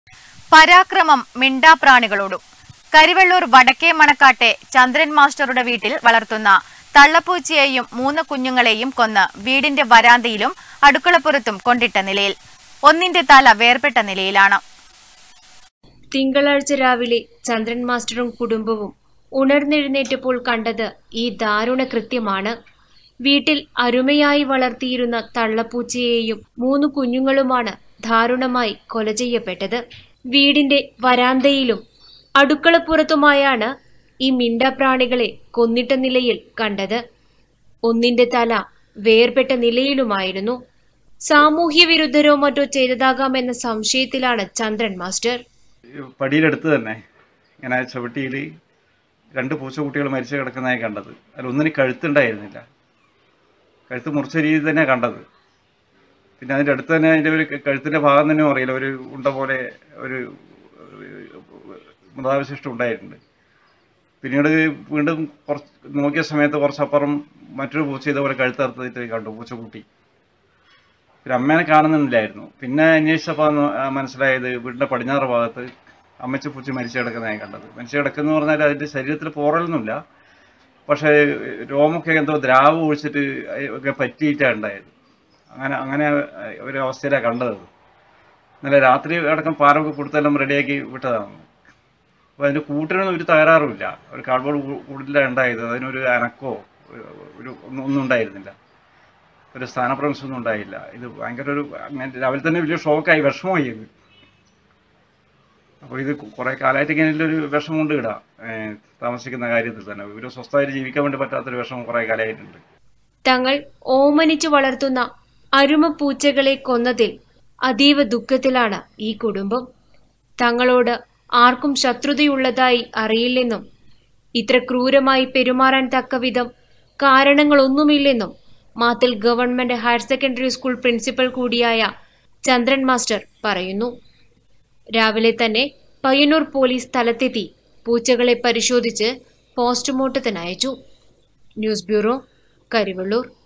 പരാക്രമം മിണ്ടാപ്രാണികളോടും കരിവെള്ളൂർ വടക്കേ മണക്കാട്ടെ ചന്ദ്രൻ മാസ്റ്ററുടെ വീട്ടിൽ വളർത്തുന്ന തള്ളപ്പൂച്ചയെയും മൂന്ന് കുഞ്ഞുങ്ങളെയും കൊന്ന് വീടിന്റെ വരാന്തയിലും അടുക്കളപ്പുറത്തും കൊണ്ടിട്ട നിലയിൽ ഒന്നിന്റെ തല വേർപെട്ട നിലയിലാണ് തിങ്കളാഴ്ച രാവിലെ ചന്ദ്രൻ മാസ്റ്ററും കുടുംബവും ഉണർന്നെഴുന്നേറ്റപ്പോൾ കണ്ടത് ഈ ദാരുണ കൃത്യമാണ് വീട്ടിൽ അരുമയായി വളർത്തിയിരുന്ന തള്ളപ്പൂച്ചയെയും മൂന്ന് കുഞ്ഞുങ്ങളുമാണ് ദാരുണമായി കൊല ചെയ്യപ്പെട്ടത് വീടിന്റെ വരാന്തയിലും അടുക്കളപ്പുറത്തുമായാണ് ഈ മിണ്ടപ്രാണികളെ കൊന്നിട്ട നിലയിൽ കണ്ടത് ഒന്നിന്റെ തല വേർപെട്ട നിലയിലുമായിരുന്നു സാമൂഹ്യ വിരുദ്ധരോ മറ്റോ ചെയ്തതാകാമെന്ന സംശയത്തിലാണ് ചന്ദ്രൻ മാസ്റ്റർ പടിയിലെടുത്ത് തന്നെ ഇങ്ങനെ ചവിട്ടിയിൽ രണ്ട് പൂച്ചക്കുട്ടികൾ മരിച്ചു കിടക്കുന്നതായി കണ്ടത് അതിൽ ഒന്നിന് കഴുത്തുണ്ടായിരുന്നില്ല കഴുത്ത് മുറിച്ച രീതി തന്നെ കണ്ടത് പിന്നെ അതിൻ്റെ അടുത്ത് തന്നെ അതിൻ്റെ ഒരു കഴുത്തിൻ്റെ ഭാഗം തന്നെ അറിയില്ല ഒരു ഉണ്ട പോലെ ഒരു മൃതാവശിഷ്ടം ഉണ്ടായിട്ടുണ്ട് പിന്നീട് വീണ്ടും കുറച്ച് നോക്കിയ സമയത്ത് കുറച്ചപ്പുറം മറ്റൊരു പൂച്ച ഇതേപോലെ കഴുത്തറുത്തിട്ട് കണ്ടു പൂച്ചക്കുട്ടി പിന്നെ അമ്മേനെ കാണുന്നില്ലായിരുന്നു പിന്നെ അന്വേഷിച്ചപ്പോൾ ന- ആ മനസ്സിലായത് വീടിന്റെ പടിഞ്ഞാറ് ഭാഗത്ത് അമ്മച്ചി പൂച്ച മരിച്ചു കിടക്കുന്നതായി കണ്ടത് മരിച്ചു കിടക്കുന്ന പറഞ്ഞാൽ അതിന്റെ ശരീരത്തിൽ പോറലൊന്നുമില്ല പക്ഷേ രോമൊക്കെ എന്തോ ദ്രാവ് ഒഴിച്ചിട്ട് ഒക്കെ പറ്റിയിട്ടാണ് ഉണ്ടായത് അങ്ങനെ അങ്ങനെ ഒരു അവസ്ഥയിലാണ് കണ്ടത് ഇന്നലെ രാത്രി അടക്കം പാരൊക്കെ കൊടുത്തെല്ലാം റെഡിയാക്കി വിട്ടതാണ് അപ്പോൾ അതിന്റെ കൂട്ടിനൊന്നും ഒരു തകരാറുമില്ല ഒരു കാർഡ്ബോർഡ് കൂടിലാണ് ഉണ്ടായത് അതിനൊരു അനക്കോ ഒരു ഒരു ഒന്നും ഒന്നും ഉണ്ടായിരുന്നില്ല ഒരു സ്ഥാനപ്രവേശമൊന്നും ഉണ്ടായില്ല ഇത് ഭയങ്കര ഒരു അങ്ങനെ രാവിലെ തന്നെ വലിയ ഷോക്കായി വിഷമമായി ഇത് അപ്പോൾ ഇത് കുറെ കാലമായിട്ട് ഇങ്ങനെ ഒരു വിഷമമുണ്ട് ഇടാ താമസിക്കുന്ന കാര്യത്തിൽ തന്നെ ഒരു സ്വസ്ഥമായിട്ട് ജീവിക്കാൻ വേണ്ടി പറ്റാത്തൊരു വിഷമം കുറെ കാലമായിട്ടുണ്ട് തങ്ങൾ ഓമനിച്ചു വളർത്തുന്ന അരുമ പൂച്ചകളെ കൊന്നതിൽ അതീവ ദുഃഖത്തിലാണ് ഈ കുടുംബം തങ്ങളോട് ആർക്കും ശത്രുതയുള്ളതായി അറിയില്ലെന്നും ഇത്ര ക്രൂരമായി പെരുമാറാൻ തക്കവിധം കാരണങ്ങളൊന്നുമില്ലെന്നും Mathil government higher secondary school principal കൂടിയായ ചന്ദ്രൻ മാസ്റ്റർ പറയുന്നു രാവിലെ തന്നെ പയ്യന്നൂർ പോലീസ് സ്ഥലത്തെത്തി പൂച്ചകളെ പരിശോധിച്ച് പോസ്റ്റ്മോർട്ടത്തിനയച്ചു ന്യൂസ് ബ്യൂറോ കരിവള്ളൂർ